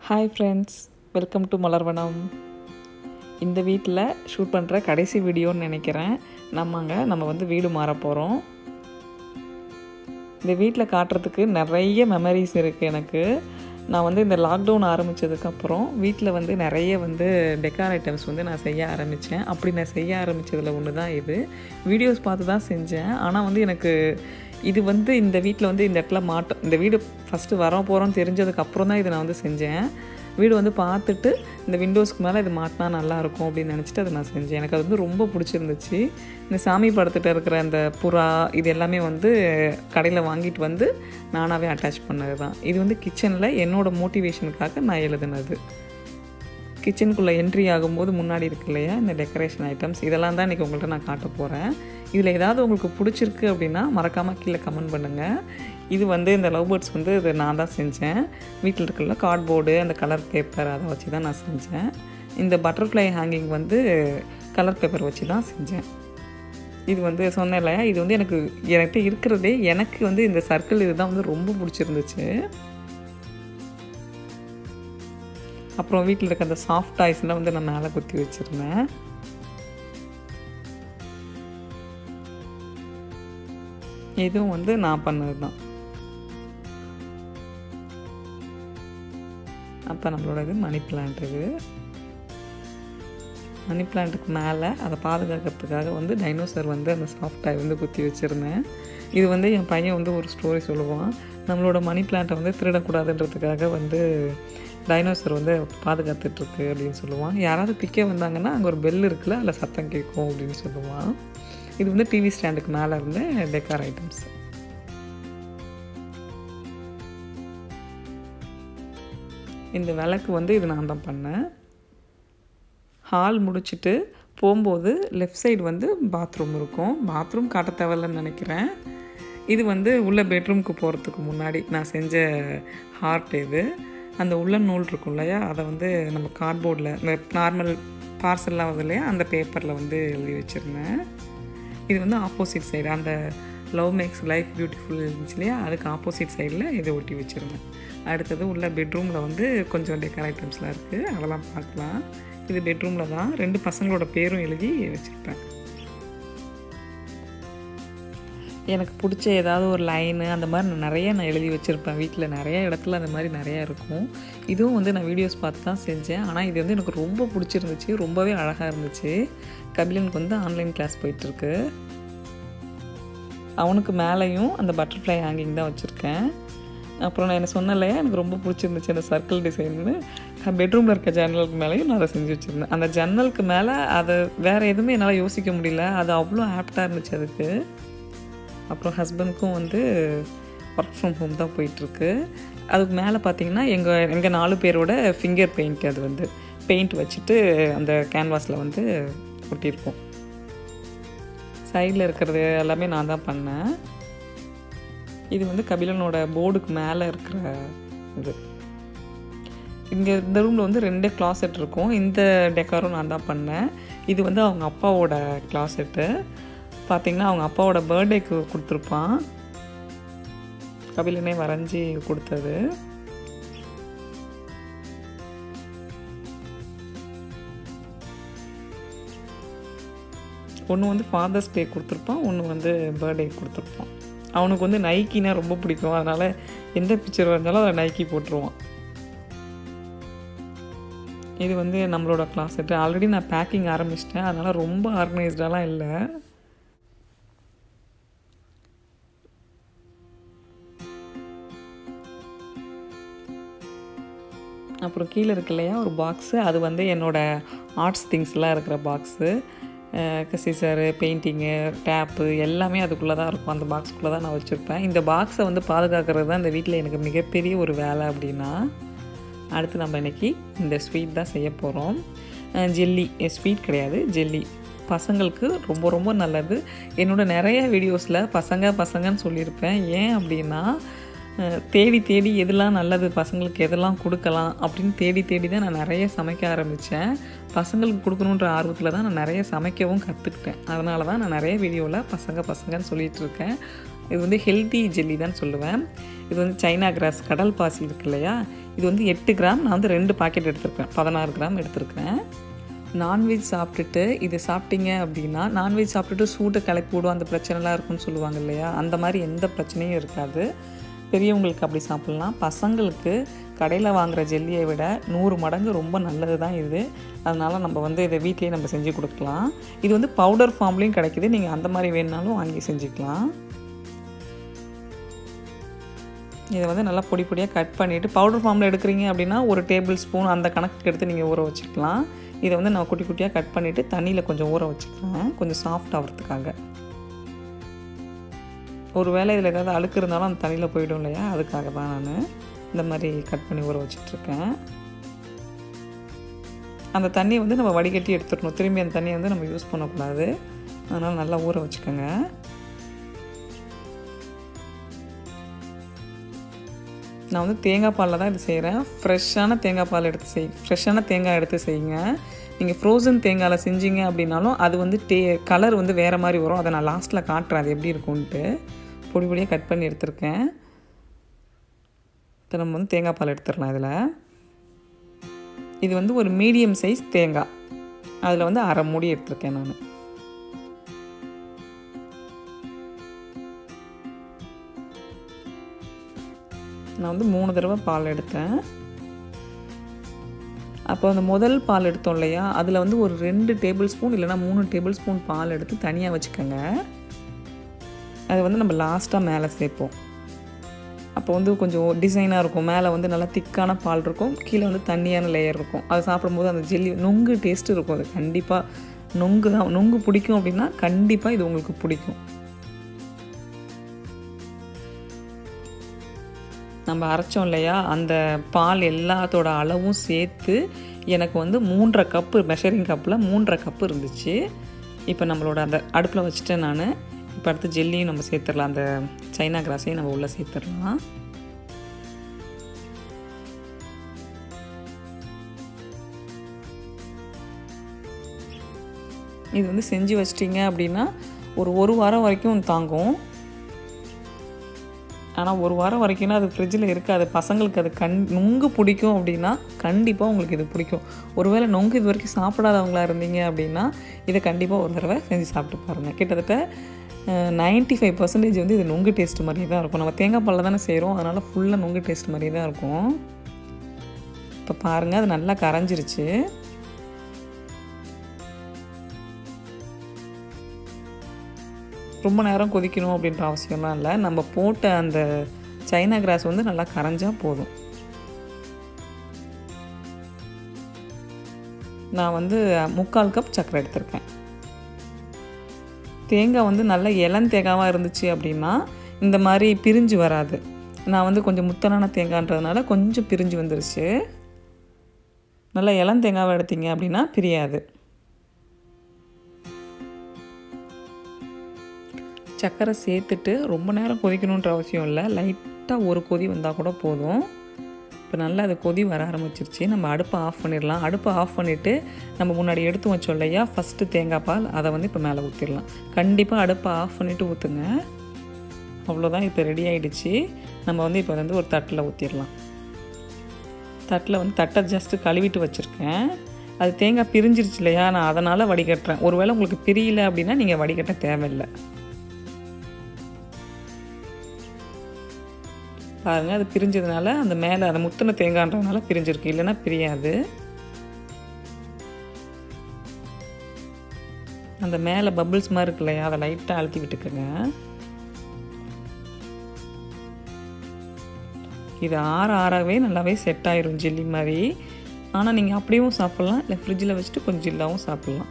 hi friends welcome to Malarvanam இந்த வீட்டில் shoot பண்ணுற கடைசி வீடியோன்னு நினைக்கிறேன் நம்மங்க நம்ம வந்து வீடு மாற போகிறோம் இந்த வீட்டில் காட்டுறதுக்கு நிறைய மெமரிஸ் இருக்குது எனக்கு நான் வந்து இந்த லாக்டவுன் ஆரம்பித்ததுக்கப்புறம் வீட்டில் வந்து நிறைய வந்து டெக்கார் ஐட்டம்ஸ் வந்து நான் செய்ய ஆரம்பித்தேன் அப்படி நான் செய்ய ஆரம்பித்ததில் ஒன்று தான் இது வீடியோஸ் பார்த்து தான் செஞ்சேன் ஆனால் வந்து எனக்கு இது வந்து இந்த வீட்டில் வந்து இந்த இடத்துல மாட்டோம் இந்த வீடு ஃபஸ்ட்டு வர போகிறோம்னு தெரிஞ்சதுக்கப்புறம் தான் இதை நான் வந்து செஞ்சேன் வீடு வந்து பார்த்துட்டு இந்த விண்டோஸ்க்கு மேலே இது மாட்டினா நல்லாயிருக்கும் அப்படின்னு நினச்சிட்டு அதை நான் செஞ்சேன் எனக்கு அது வந்து ரொம்ப பிடிச்சிருந்துச்சு இந்த சாமி படத்துகிட்ட இருக்கிற அந்த புறா இது எல்லாமே வந்து கடையில் வாங்கிட்டு வந்து நானாகவே அட்டாச் பண்ணது தான் இது வந்து கிச்சனில் என்னோடய மோட்டிவேஷனுக்காக நான் எழுதுனது கிச்சனுக்குள்ளே என்ட்ரி ஆகும்போது முன்னாடி இருக்கு இல்லையா இந்த டெக்கரேஷன் ஐட்டம்ஸ் இதெல்லாம் தான் இன்றைக்கி உங்கள்கிட்ட நான் காட்ட போகிறேன் இதில் ஏதாவது உங்களுக்கு பிடிச்சிருக்கு அப்படின்னா மறக்காமல் கீழே கமெண்ட் பண்ணுங்கள் இது வந்து இந்த லவ் பேர்ட்ஸ் வந்து இது நான் தான் செஞ்சேன் வீட்டில் இருக்கிற கார்ட்போர்டு அந்த கலர் பேப்பர் அதை வச்சு தான் நான் செஞ்சேன் இந்த பட்டர்ஃப்ளை ஹேங்கிங் வந்து கலர் பேப்பர் வச்சு தான் செஞ்சேன் இது வந்து சொன்னேன் இல்லையா இது வந்து எனக்கு என்கிட்ட இருக்கிறதே எனக்கு வந்து இந்த சர்க்கிள் இதுதான் வந்து ரொம்ப பிடிச்சிருந்துச்சு அப்புறம் வீட்டில் இருக்க அந்த சாஃப்ட் டாய்ஸ்லாம் வந்து நான் மேலே குத்தி வச்சுருந்தேன் இதுவும் வந்து நான் பண்ணது தான் அப்போ நம்மளோட இது மணி பிளான்ட் இது மணி பிளான்ட்டுக்கு மேலே அதை பாதுகாக்கிறதுக்காக வந்து டைனோசர் வந்து அந்த சாஃப்ட் டாய் வந்து குத்தி வச்சுருந்தேன் இது வந்து என் பையன் வந்து ஒரு ஸ்டோரி சொல்லுவான் நம்மளோட மணி பிளான்ட்டை வந்து திருடக்கூடாதுன்றதுக்காக வந்து டைனோசர் வந்து பாதுகாத்துட்ருக்கு அப்படின்னு சொல்லுவான் யாராவது பிக்க வந்தாங்கன்னா அங்கே ஒரு பெல் இருக்குல்ல அதில் சத்தம் கேட்கும் அப்படின்னு சொல்லுவான் இது வந்து டிவி ஸ்டாண்டுக்கு மேலே இருந்த டெக்கார் ஐட்டம்ஸ் இந்த விளக்கு வந்து இது நான் தான் பண்ணேன் ஹால் முடிச்சுட்டு போகும்போது லெஃப்ட் சைடு வந்து பாத்ரூம் இருக்கும் பாத்ரூம் காட்ட தேவையில்லன்னு நினைக்கிறேன் இது வந்து உள்ள பெட்ரூம்க்கு போகிறதுக்கு முன்னாடி நான் செஞ்ச ஹார்ட் இது அந்த உள்ள நூல் இருக்கும் இல்லையா அதை வந்து நம்ம கார்ட்போர்டில் இந்த நார்மல் பார்சல்லாம் வருது இல்லையா அந்த பேப்பரில் வந்து எழுதி வச்சுருந்தேன் இது வந்து ஆப்போசிட் சைடு அந்த லவ் மேக்ஸ் லைஃப் பியூட்டிஃபுல் இருந்துச்சு இல்லையா அதுக்கு ஆப்போசிட் சைடில் இதை ஒட்டி வச்சுருந்தேன் அடுத்தது உள்ள பெட்ரூமில் வந்து கொஞ்சம் டெக்கர் ஐட்டம்ஸ்லாம் இருக்குது அதெல்லாம் பார்க்கலாம் இது பெட்ரூமில் தான் ரெண்டு பசங்களோட பேரும் எழுதி வச்சுருப்பேன் எனக்கு பிடிச்ச ஏதாவது ஒரு லைனு அந்த மாதிரி நான் நிறைய நான் எழுதி வச்சுருப்பேன் வீட்டில் நிறைய இடத்துல அந்த மாதிரி நிறையா இருக்கும் இதுவும் வந்து நான் வீடியோஸ் பார்த்து தான் செஞ்சேன் ஆனால் இது வந்து எனக்கு ரொம்ப பிடிச்சிருந்துச்சு ரொம்பவே அழகாக இருந்துச்சு கபிலனுக்கு வந்து ஆன்லைன் கிளாஸ் போயிட்டுருக்கு அவனுக்கு மேலேயும் அந்த பட்டர்ஃப்ளை ஹேங்கிங் தான் வச்சுருக்கேன் அப்புறம் நான் என்ன சொன்னலையா எனக்கு ரொம்ப பிடிச்சிருந்துச்சு அந்த சர்க்கிள் டிசைன்னு பெட்ரூமில் இருக்க ஜன்னலுக்கு மேலேயும் நான் அதை செஞ்சு வச்சுருந்தேன் அந்த ஜன்னலுக்கு மேலே அதை வேறு எதுவுமே என்னால் யோசிக்க முடியல அது அவ்வளோ ஆப்டாக இருந்துச்சு அதுக்கு அப்புறம் ஹஸ்பண்டுக்கும் வந்து ஒர்க் ஃப்ரம் ஹோம் தான் போயிட்டுருக்கு அதுக்கு மேலே பார்த்தீங்கன்னா எங்கள் எங்கள் நாலு பேரோட ஃபிங்கர் பெயிண்ட் அது வந்து பெயிண்ட் வச்சுட்டு அந்த கேன்வாஸில் வந்து ஒட்டியிருப்போம் சைடில் இருக்கிறது எல்லாமே நான் தான் பண்ணேன் இது வந்து கபிலனோட போர்டுக்கு மேலே இருக்கிற இது இங்கே இந்த ரூமில் வந்து ரெண்டு கிளாசெட் இருக்கும் இந்த டெக்காரும் நான் தான் பண்ணேன் இது வந்து அவங்க அப்பாவோட கிளாசெட்டு பார்த்திங்கன்னா அவங்க அப்பாவோட பர்த்டேக்கு கொடுத்துருப்பான் கபிலனே வரைஞ்சி கொடுத்தது ஒன்று வந்து ஃபாதர்ஸ் டே கொடுத்துருப்பான் ஒன்று வந்து பர்த்டே கொடுத்துருப்பான் அவனுக்கு வந்து நைக்கினா ரொம்ப பிடிக்கும் அதனால் எந்த பிக்சர் வரைஞ்சாலும் அதை நைக்கி போட்டுருவான் இது வந்து நம்மளோட கிளாஸெட்டு ஆல்ரெடி நான் பேக்கிங் ஆரம்பிச்சிட்டேன் அதனால் ரொம்ப ஆர்கனைஸ்டாலாம் இல்லை அப்புறம் கீழே இருக்கு இல்லையா ஒரு பாக்ஸு அது வந்து என்னோடய ஆர்ட்ஸ் திங்ஸ்லாம் இருக்கிற பாக்ஸு சிசரு பெயிண்டிங்கு டேப்பு எல்லாமே அதுக்குள்ளே தான் இருக்கும் அந்த பாக்ஸ்க்குள்ளே தான் நான் வச்சுருப்பேன் இந்த பாக்ஸை வந்து பாதுகாக்கிறது தான் இந்த வீட்டில் எனக்கு மிகப்பெரிய ஒரு வேலை அப்படின்னா அடுத்து நம்ம இன்றைக்கி இந்த ஸ்வீட் தான் செய்ய போகிறோம் ஜெல்லி ஸ்வீட் கிடையாது ஜெல்லி பசங்களுக்கு ரொம்ப ரொம்ப நல்லது என்னோடய நிறைய வீடியோஸில் பசங்க பசங்கன்னு சொல்லியிருப்பேன் ஏன் அப்படின்னா தேடி தேடி எதெல்லாம் நல்லது பசங்களுக்கு எதெல்லாம் கொடுக்கலாம் அப்படின்னு தேடி தேடி தான் நான் நிறைய சமைக்க ஆரம்பித்தேன் பசங்களுக்கு கொடுக்கணுன்ற ஆர்வத்தில் தான் நான் நிறைய சமைக்கவும் கற்றுக்கிட்டேன் அதனால தான் நான் நிறைய வீடியோவில் பசங்க பசங்கன்னு சொல்லிகிட்டு இருக்கேன் இது வந்து ஹெல்த்தி ஜெல்லி தான் சொல்லுவேன் இது வந்து சைனா கிராஸ் கடல் பாசி இருக்கு இல்லையா இது வந்து எட்டு கிராம் நான் வந்து ரெண்டு பாக்கெட் எடுத்திருக்கேன் பதினாறு கிராம் எடுத்திருக்கேன் நான்வெஜ் சாப்பிட்டுட்டு இது சாப்பிட்டீங்க அப்படின்னா நான்வெஜ் சாப்பிட்டுட்டு சூட்டை கிளப்பி விடும் அந்த பிரச்சனைலாம் இருக்குன்னு சொல்லுவாங்க இல்லையா அந்த மாதிரி எந்த பிரச்சனையும் இருக்காது பெரியவங்களுக்கு அப்படி சாப்பிட்லாம் பசங்களுக்கு கடையில் வாங்குகிற ஜெல்லியை விட நூறு மடங்கு ரொம்ப நல்லது தான் இது அதனால் நம்ம வந்து இதை வீட்லேயே நம்ம செஞ்சு கொடுக்கலாம் இது வந்து பவுடர் ஃபார்ம்லேயும் கிடைக்குது நீங்கள் அந்த மாதிரி வேணுனாலும் வாங்கி செஞ்சுக்கலாம் இதை வந்து நல்லா பொடி பொடியாக கட் பண்ணிவிட்டு பவுடர் ஃபார்மில் எடுக்கிறீங்க அப்படின்னா ஒரு டேபிள் ஸ்பூன் அந்த கணக்குக்கு எடுத்து நீங்கள் ஊற வச்சுக்கலாம் இதை வந்து நான் குட்டி குட்டியாக கட் பண்ணிவிட்டு தண்ணியில் கொஞ்சம் ஊற வச்சுக்கிறேன் கொஞ்சம் சாஃப்ட் ஆகிறதுக்காக ஒரு வேளை இதில் ஏதாவது அழுக்கு இருந்தாலும் அந்த தண்ணியில் போயிடும் இல்லையா அதுக்காக தான் நான் இந்த மாதிரி கட் பண்ணி ஊற வச்சிட்ருக்கேன் அந்த தண்ணியை வந்து நம்ம வடிகட்டி எடுத்துடணும் திரும்பி அந்த தண்ணியை வந்து நம்ம யூஸ் பண்ணக்கூடாது அதனால் நல்லா ஊற வச்சுக்கோங்க நான் வந்து தேங்காய் பாலில் தான் இது செய்கிறேன் ஃப்ரெஷ்ஷான தேங்காய் பால் எடுத்து செய் ஃப்ரெஷ்ஷான தேங்காய் எடுத்து செய்யுங்க நீங்கள் ஃப்ரோசன் தேங்காயில் செஞ்சீங்க அப்படின்னாலும் அது வந்து டே கலர் வந்து வேறு மாதிரி வரும் அதை நான் லாஸ்ட்டில் காட்டுறேன் அது எப்படி இருக்கும்ன்ட்டு பொடி பொடியாக கட் பண்ணி எடுத்திருக்கேன் இப்போ நம்ம வந்து தேங்காய் பால் எடுத்துடலாம் இதில் இது வந்து ஒரு மீடியம் சைஸ் தேங்காய் அதில் வந்து அரை மூடி எடுத்திருக்கேன் நான் நான் வந்து மூணு தடவை பால் எடுத்தேன் அப்போ அந்த முதல் பால் எடுத்தோம் இல்லையா அதில் வந்து ஒரு ரெண்டு டேபிள் ஸ்பூன் இல்லைனா மூணு டேபிள் ஸ்பூன் பால் எடுத்து தனியாக வச்சுக்கோங்க அதை வந்து நம்ம லாஸ்ட்டாக மேலே சேர்ப்போம் அப்போ வந்து கொஞ்சம் டிசைனாக இருக்கும் மேலே வந்து நல்லா திக்கான பால் இருக்கும் கீழே வந்து தண்ணியான லேயர் இருக்கும் அதை சாப்பிடும்போது அந்த ஜெல்லி நொங்கு டேஸ்ட் இருக்கும் அது கண்டிப்பாக நொங்கு தான் நொங்கு பிடிக்கும் அப்படின்னா கண்டிப்பாக இது உங்களுக்கு பிடிக்கும் நம்ம அரைச்சோம் இல்லையா அந்த பால் எல்லாத்தோட அளவும் சேர்த்து எனக்கு வந்து மூன்றரை கப்பு மெஷரிங் கப்பில் மூன்றரை கப்பு இருந்துச்சு இப்போ நம்மளோட அந்த அடுப்பில் வச்சுட்டேன் நான் இப்போ அடுத்து ஜெல்லியும் நம்ம சேர்த்துடலாம் அந்த சைனா கிராஸையும் நம்ம உள்ளே சேர்த்துடலாம் இது வந்து செஞ்சு வச்சிட்டிங்க அப்படின்னா ஒரு ஒரு வாரம் வரைக்கும் தாங்கும் ஆனால் ஒரு வாரம் வரைக்கும்னா அது ஃப்ரிட்ஜில் இருக்காது பசங்களுக்கு அது கண் நொங்கு பிடிக்கும் அப்படின்னா கண்டிப்பாக உங்களுக்கு இது பிடிக்கும் ஒருவேளை நொங்கு இது வரைக்கும் சாப்பிடாதவங்களா இருந்தீங்க அப்படின்னா இதை கண்டிப்பாக ஒரு தடவை செஞ்சு சாப்பிட்டு பாருங்கள் கிட்டத்தட்ட நைன்ட்டி ஃபைவ் பர்சன்டேஜ் வந்து இது நொங்கு டேஸ்ட் மாதிரி தான் இருக்கும் நம்ம தேங்காய் பாலில் தானே செய்கிறோம் அதனால் ஃபுல்லாக நொங்கு டேஸ்ட் மாதிரி தான் இருக்கும் இப்போ பாருங்கள் அது நல்லா கரைஞ்சிருச்சு ரொம்ப நேரம் கொதிக்கணும் அப்படின்ற அவசியம்லாம் இல்லை நம்ம போட்ட அந்த சைனா கிராஸ் வந்து நல்லா கரைஞ்சால் போதும் நான் வந்து முக்கால் கப் சர்க்கரை எடுத்திருக்கேன் தேங்காய் வந்து நல்ல இளம் தேங்காவாக இருந்துச்சு அப்படின்னா இந்த மாதிரி பிரிஞ்சு வராது நான் வந்து கொஞ்சம் முத்தனான தேங்காய்ன்றதுனால கொஞ்சம் பிரிஞ்சு வந்துருச்சு நல்லா இளம் தேங்காவை எடுத்தீங்க அப்படின்னா பிரியாது சர்க்கரை சேர்த்துட்டு ரொம்ப நேரம் கொதிக்கணுன்ற அவசியம் இல்லை லைட்டாக ஒரு கொதி வந்தால் கூட போதும் இப்போ நல்லா அது கொதி வர ஆரம்பிச்சிருச்சு நம்ம அடுப்பை ஆஃப் பண்ணிடலாம் அடுப்பை ஆஃப் பண்ணிவிட்டு நம்ம முன்னாடி எடுத்து வச்சோம் இல்லையா ஃபஸ்ட்டு தேங்காய் பால் அதை வந்து இப்போ மேலே ஊற்றிடலாம் கண்டிப்பாக அடுப்பை ஆஃப் பண்ணிவிட்டு ஊற்றுங்க அவ்வளோதான் இப்போ ரெடி ஆகிடுச்சு நம்ம வந்து இப்போ வந்து ஒரு தட்டில் ஊற்றிடலாம் தட்டில் வந்து தட்டை ஜஸ்ட்டு கழுவிட்டு வச்சுருக்கேன் அது தேங்காய் பிரிஞ்சிருச்சு இல்லையா நான் அதனால் வடிகட்டுறேன் ஒருவேளை உங்களுக்கு பிரியல அப்படின்னா நீங்கள் வடிகட்ட தேவையில்லை பாருங்கள் அது பிரிஞ்சதுனால அந்த மேலே அந்த முத்தின தேங்காய்ன்றதுனால பிரிஞ்சிருக்கு இல்லைன்னா பிரியாது அந்த மேலே பபிள்ஸ் மாதிரி இருக்கு இல்லையா அதை லைட்டாக அழுத்தி விட்டுக்கோங்க இது ஆற ஆறாவே நல்லாவே செட் ஆயிரும் ஜெல்லி மாதிரி ஆனால் நீங்கள் அப்படியும் சாப்பிட்லாம் இல்லை ஃப்ரிட்ஜில் வச்சுட்டு கொஞ்சம் ஜில்லாவும் சாப்பிட்லாம்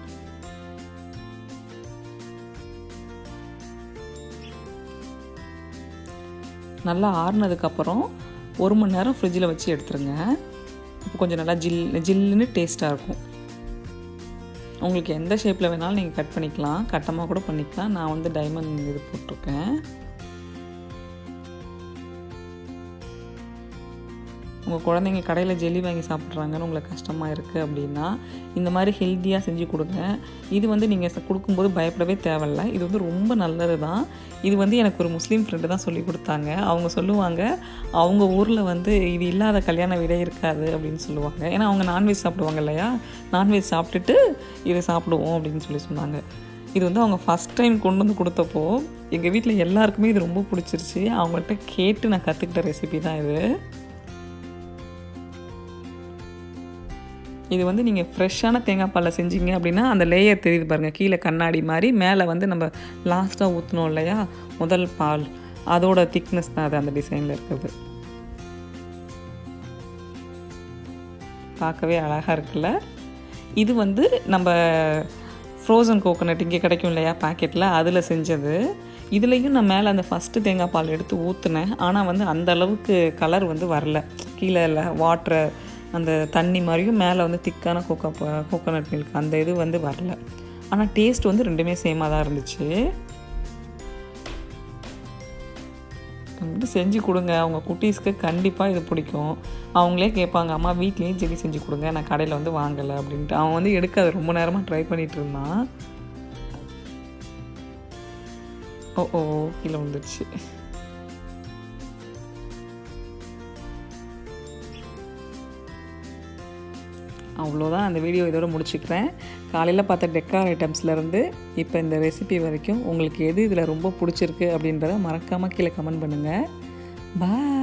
நல்லா ஆறுனதுக்கப்புறம் ஒரு மணி நேரம் ஃப்ரிட்ஜில் வச்சு எடுத்துருங்க அப்போ கொஞ்சம் நல்லா ஜில் ஜில்லுன்னு டேஸ்ட்டாக இருக்கும் உங்களுக்கு எந்த ஷேப்பில் வேணாலும் நீங்கள் கட் பண்ணிக்கலாம் கட்டமாக கூட பண்ணிக்கலாம் நான் வந்து டைமண்ட் இது போட்டிருக்கேன் உங்கள் குழந்தைங்க கடையில் ஜெல்லி வாங்கி சாப்பிட்றாங்கன்னு உங்களுக்கு கஷ்டமாக இருக்குது அப்படின்னா இந்த மாதிரி ஹெல்த்தியாக செஞ்சு கொடுங்க இது வந்து நீங்கள் கொடுக்கும்போது பயப்படவே தேவையில்ல இது வந்து ரொம்ப நல்லது தான் இது வந்து எனக்கு ஒரு முஸ்லீம் ஃப்ரெண்டு தான் சொல்லி கொடுத்தாங்க அவங்க சொல்லுவாங்க அவங்க ஊரில் வந்து இது இல்லாத கல்யாண வீடே இருக்காது அப்படின்னு சொல்லுவாங்க ஏன்னா அவங்க நான்வெஜ் சாப்பிடுவாங்க இல்லையா நான்வெஜ் சாப்பிட்டுட்டு இதை சாப்பிடுவோம் அப்படின்னு சொல்லி சொன்னாங்க இது வந்து அவங்க ஃபஸ்ட் டைம் கொண்டு வந்து கொடுத்தப்போ எங்கள் வீட்டில் எல்லாருக்குமே இது ரொம்ப பிடிச்சிருச்சு அவங்கள்ட்ட கேட்டு நான் கற்றுக்கிட்ட ரெசிபி தான் இது இது வந்து நீங்கள் ஃப்ரெஷ்ஷான தேங்காய் பாலில் செஞ்சீங்க அப்படின்னா அந்த லேயர் தெரியுது பாருங்கள் கீழே கண்ணாடி மாதிரி மேலே வந்து நம்ம லாஸ்ட்டாக ஊற்றணும் இல்லையா முதல் பால் அதோட திக்னஸ் தான் அது அந்த டிசைனில் இருக்குது பார்க்கவே அழகாக இருக்குல்ல இது வந்து நம்ம ஃப்ரோசன் கோகோனட் இங்கே கிடைக்கும் இல்லையா பாக்கெட்டில் அதில் செஞ்சது இதுலேயும் நான் மேலே அந்த ஃபஸ்ட்டு தேங்காய் பால் எடுத்து ஊற்றுனேன் ஆனால் வந்து அந்த அளவுக்கு கலர் வந்து வரல கீழே இல்லை வாட்ரு அந்த தண்ணி மாதிரியும் மேலே வந்து திக்கான கோகோ கோகோனட் மில்க் அந்த இது வந்து வரல ஆனால் டேஸ்ட் வந்து ரெண்டுமே சேமாக தான் இருந்துச்சு வந்து செஞ்சு கொடுங்க அவங்க குட்டீஸ்க்கு கண்டிப்பாக இது பிடிக்கும் அவங்களே கேட்பாங்க அம்மா வீட்லேயும் ஜெல்லி செஞ்சு கொடுங்க நான் கடையில் வந்து வாங்கலை அப்படின்ட்டு அவன் வந்து எடுக்க அதை ரொம்ப நேரமாக ட்ரை பண்ணிகிட்டு இருந்தான் ஓ ஓ கீழே வந்துடுச்சு அவ்வளோதான் அந்த வீடியோ இதோட முடிச்சுக்கிறேன் காலையில் பார்த்த டெக்கார் ஐட்டம்ஸ்லேருந்து இப்போ இந்த ரெசிபி வரைக்கும் உங்களுக்கு எது இதில் ரொம்ப பிடிச்சிருக்கு அப்படின்றத மறக்காமல் கீழே கமெண்ட் பண்ணுங்கள் பாய்